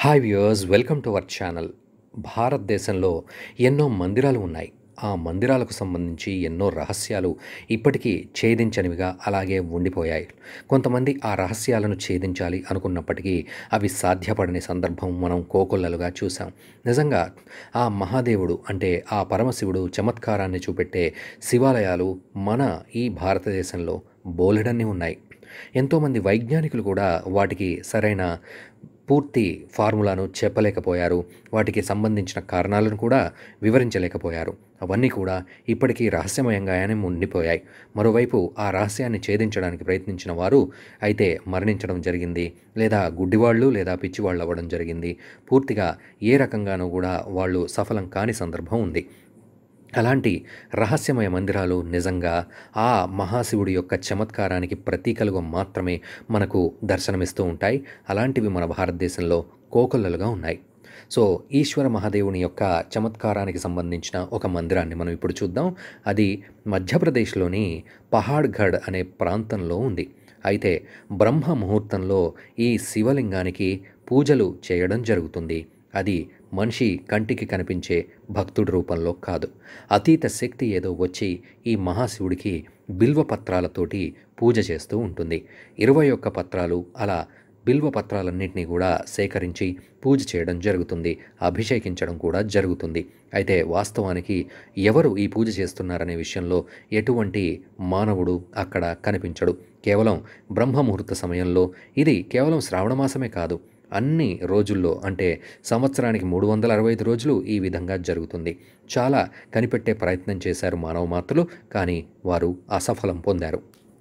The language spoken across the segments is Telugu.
hi viewers welcome to our channel భారతదేశంలో ఎన్నో మందిరాలు ఉన్నాయి ఆ మందిరాలకు సంబంధించి ఎన్నో రహస్యాలు ఇప్పటికీ ఛేదించనివిగా అలాగే ఉండిపోయాయి కొంతమంది ఆ రహస్యాలను ఛేదించాలి అనుకున్నప్పటికీ అవి సాధ్యపడని సందర్భం మనం కోకొల్లలుగా చూసాం నిజంగా ఆ మహాదేవుడు అంటే ఆ పరమశివుడు చమత్కారాన్ని చూపెట్టే శివాలయాలు మన ఈ భారతదేశంలో బోలెడన్ని ఉన్నాయి ఎంతోమంది వైజ్ఞానికులు కూడా వాటికి సరైన పూర్తి ఫార్ములాను చెప్పలేకపోయారు వాటికి సంబంధించిన కారణాలను కూడా వివరించలేకపోయారు అవన్నీ కూడా ఇప్పటికీ రహస్యమయంగానే ఉండిపోయాయి మరోవైపు ఆ రహస్యాన్ని ఛేదించడానికి ప్రయత్నించిన వారు అయితే మరణించడం జరిగింది లేదా గుడ్డివాళ్ళు లేదా పిచ్చివాళ్ళు అవ్వడం జరిగింది పూర్తిగా ఏ రకంగానూ కూడా వాళ్ళు సఫలం కాని సందర్భం ఉంది అలాంటి రహస్యమయ మందిరాలు నిజంగా ఆ మహాశివుడి యొక్క చమత్కారానికి ప్రతీకలుగా మాత్రమే మనకు దర్శనమిస్తూ ఉంటాయి అలాంటివి మన భారతదేశంలో కోకొల్లలుగా ఉన్నాయి సో ఈశ్వర మహాదేవుని యొక్క చమత్కారానికి సంబంధించిన ఒక మందిరాన్ని మనం ఇప్పుడు చూద్దాం అది మధ్యప్రదేశ్లోని పహాడ్గఢ్ అనే ప్రాంతంలో ఉంది అయితే బ్రహ్మ ముహూర్తంలో ఈ శివలింగానికి పూజలు చేయడం జరుగుతుంది అది మనిషి కంటికి కనిపించే భక్తుడి రూపంలో కాదు అతీత శక్తి ఏదో వచ్చి ఈ మహాశివుడికి బిల్వ పత్రాలతోటి పూజ చేస్తూ ఉంటుంది ఇరవై ఒక్క పత్రాలు అలా బిల్వ పత్రాలన్నింటినీ కూడా సేకరించి పూజ చేయడం జరుగుతుంది అభిషేకించడం కూడా జరుగుతుంది అయితే వాస్తవానికి ఎవరు ఈ పూజ చేస్తున్నారనే విషయంలో ఎటువంటి మానవుడు అక్కడ కనిపించడు కేవలం బ్రహ్మముహూర్త సమయంలో ఇది కేవలం శ్రావణ మాసమే కాదు అన్ని రోజుల్లో అంటే సంవత్సరానికి మూడు వందల అరవై ఐదు రోజులు ఈ విధంగా జరుగుతుంది చాలా కనిపెట్టే ప్రయత్నం చేశారు మానవ మాతలు కానీ వారు అసఫలం పొందారు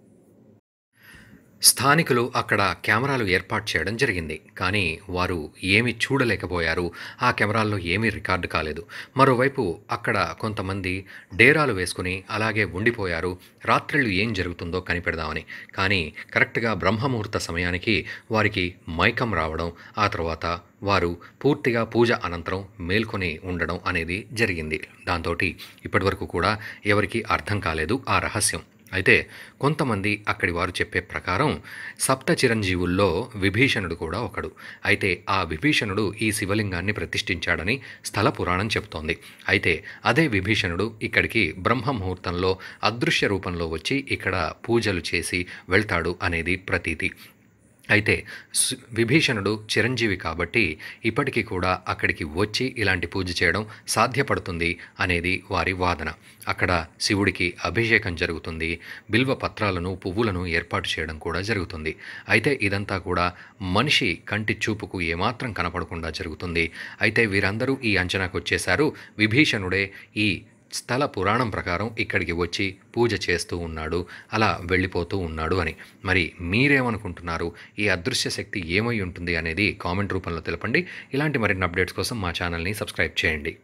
స్థానికులు అక్కడ కెమెరాలు ఏర్పాటు చేయడం జరిగింది కానీ వారు ఏమీ చూడలేకపోయారు ఆ కెమెరాల్లో ఏమీ రికార్డు కాలేదు మరోవైపు అక్కడ కొంతమంది డేరాలు వేసుకుని అలాగే ఉండిపోయారు రాత్రిళ్ళు ఏం జరుగుతుందో కనిపెడదామని కానీ కరెక్ట్గా బ్రహ్మముహూర్త సమయానికి వారికి మైకం రావడం ఆ తర్వాత వారు పూర్తిగా పూజ అనంతరం మేల్కొని ఉండడం అనేది జరిగింది దాంతో ఇప్పటివరకు కూడా ఎవరికీ అర్థం కాలేదు ఆ రహస్యం అయితే కొంతమంది అక్కడి వారు చెప్పే ప్రకారం సప్త చిరంజీవుల్లో విభీషణుడు కూడా ఒకడు అయితే ఆ విభీషణుడు ఈ శివలింగాన్ని ప్రతిష్ఠించాడని స్థల పురాణం చెబుతోంది అయితే అదే విభీషణుడు ఇక్కడికి బ్రహ్మ ముహూర్తంలో అదృశ్య రూపంలో వచ్చి ఇక్కడ పూజలు చేసి వెళ్తాడు అనేది ప్రతీతి అయితే సు- విభీషణుడు చిరంజీవి కాబట్టి ఇప్పటికీ కూడా అక్కడికి వచ్చి ఇలాంటి పూజ చేయడం సాధ్యపడుతుంది అనేది వారి వాదన అక్కడ శివుడికి అభిషేకం జరుగుతుంది బిల్వ పత్రాలను పువ్వులను ఏర్పాటు చేయడం కూడా జరుగుతుంది అయితే ఇదంతా కూడా మనిషి కంటి చూపుకు ఏమాత్రం కనపడకుండా జరుగుతుంది అయితే వీరందరూ ఈ అంచనాకు వచ్చేశారు విభీషణుడే ఈ స్థల పురాణం ప్రకారం ఇక్కడికి వచ్చి పూజ చేస్తూ ఉన్నాడు అలా వెళ్ళిపోతూ ఉన్నాడు అని మరి మీరేమనుకుంటున్నారు ఈ అదృశ్య శక్తి ఏమై ఉంటుంది అనేది కామెంట్ రూపంలో తెలపండి ఇలాంటి మరిన్ని అప్డేట్స్ కోసం మా ఛానల్ని సబ్స్క్రైబ్ చేయండి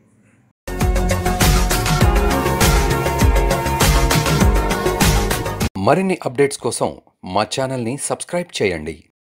మరిన్ని అప్డేట్స్ కోసం మా ఛానల్ని సబ్స్క్రైబ్ చేయండి